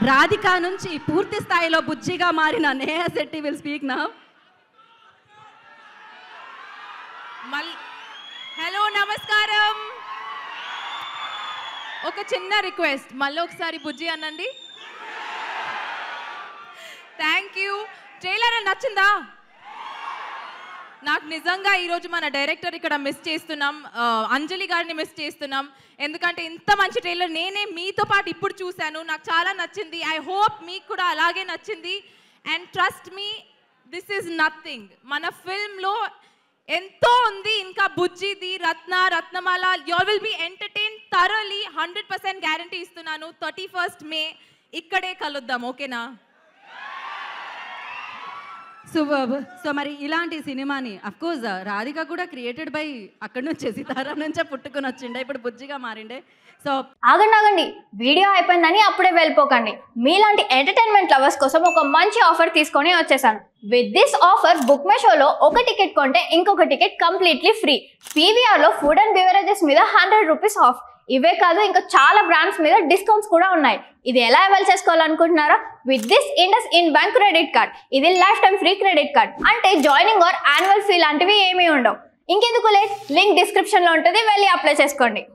రాధిక నుంచి పూర్తి స్థాయిలో బుజ్జిగా మారిన నేహా శెట్టి విల్ స్పీక్ నా మల్ హలో నమస్కారం ఒక చిన్న రిక్వెస్ట్ మళ్ళీ ఒకసారి బుజ్జి అనండి థ్యాంక్ యూ ట్రైలర్ నచ్చిందా నాకు నిజంగా ఈరోజు మన డైరెక్టర్ ఇక్కడ మిస్ చేస్తున్నాం ఆ, అంజలి గారిని మిస్ చేస్తున్నాం ఎందుకంటే ఇంత మంచి ట్రైలర్ నేనే మీతో పాటు ఇప్పుడు చూశాను నాకు చాలా నచ్చింది ఐ హోప్ మీకు కూడా అలాగే నచ్చింది and trust me this is nothing మన ఫిల్మ్లో ఎంతో ఉంది ఇంకా బుజ్జిది Ratna Ratnamala your will be entertain thoroughly hundred percent guarantee ఇస్తున్నాను థర్టీ ఫస్ట్ మే ఇక్కడే కలుద్దాం ఓకేనా సూపర్ సో మరి ఇలాంటి సినిమాని అఫ్ కోర్స్ రాధిక కూడా క్రియేటెడ్ బై అక్కడి నుంచే సితారా నుంచే పుట్టుకొని వచ్చిండే ఇప్పుడు బుజ్జిగా మారిండే సో ఆగండి ఆగండి వీడియో అయిపోయిందని అప్పుడే వెళ్ళిపోకండి మీలాంటి ఎంటర్టైన్మెంట్ లవర్స్ కోసం ఒక మంచి ఆఫర్ తీసుకొని వచ్చేసాను with this offer book my షోలో ఒక టికెట్ కొంటే ఇంకొక టికెట్ కంప్లీట్లీ ఫ్రీ పీవీఆర్లో ఫుడ్ అండ్ బివరేజెస్ మీద హండ్రెడ్ రూపీస్ ఆఫ్ ఇవే కాదు ఇంకా చాలా బ్రాండ్స్ మీద డిస్కౌంట్స్ కూడా ఉన్నాయి ఇది ఎలా అవైల్ చేసుకోవాలనుకుంటున్నారా with this IndusInd bank credit card ఇది life time free credit card అంటే జాయినింగ్ ఆర్ యాన్యువల్ ఫీ లాంటివి ఏమీ ఉండవు ఇంకెందుకు లేట్ లింక్ డిస్క్రిప్షన్లో ఉంటుంది వెళ్ళి అప్లై చేసుకోండి